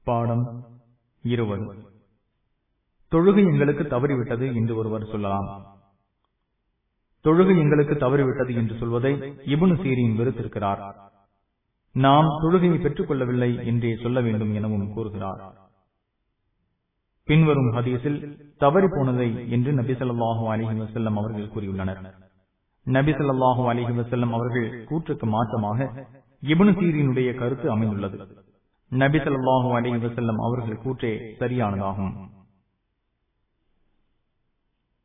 பாடம் இருபது தொழுகை எங்களுக்கு தவறிவிட்டது என்று ஒருவர் சொல்லலாம் தொழுகை எங்களுக்கு தவறிவிட்டது என்று சொல்வதை இபுனு சீரின் வெறுத்திருக்கிறார் நாம் தொழுகையை பெற்றுக் கொள்ளவில்லை என்றே சொல்ல வேண்டும் எனவும் கூறுகிறார் பின்வரும் ஹதீஸில் தவறி போனதை என்று நபி சொல்லாஹு அலிஹி வசல்லம் அவர்கள் கூறியுள்ளனர் நபி சொல்லாஹு அலிஹி வசல்லம் அவர்கள் கூற்றுக்கு மாற்றமாக இபுனு சீரினுடைய கருத்து அமைந்துள்ளது நபி சொல்லாஹு அலிஹி வசல்லம் அவர்கள் கூற்றே சரியானதாகும்